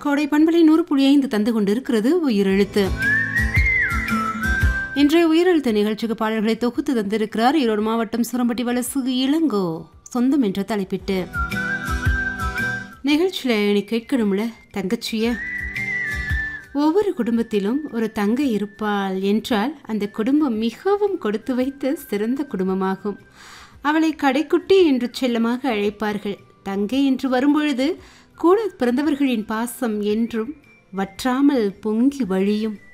கோடை பண்பலை நூறு புள்ளி ஐந்து தந்து கொண்டிருக்கிறது உயிரெழுத்து இன்றைய உயிரெழுத்து நிகழ்ச்சிக்கு பாடல்களை தொகுத்து தந்திருக்கிறார் ஈரோடு மாவட்டம் சுரம்பட்டி வலசு இளங்கோ சொந்தம் என்ற தலைப்பிட்டு நிகழ்ச்சியில் இனி கேட்கணும்ல தங்கச்சிய ஒவ்வொரு குடும்பத்திலும் ஒரு தங்கை இருப்பாள் என்றால் அந்த குடும்பம் மிகவும் கொடுத்து வைத்த சிறந்த குடும்பமாகும் அவளை கடைக்குட்டி என்று செல்லமாக அழைப்பார்கள் தங்கை என்று வரும்பொழுது கூட பிறந்தவர்களின் பாசம் என்றும் வற்றாமல் பொங்கி வழியும்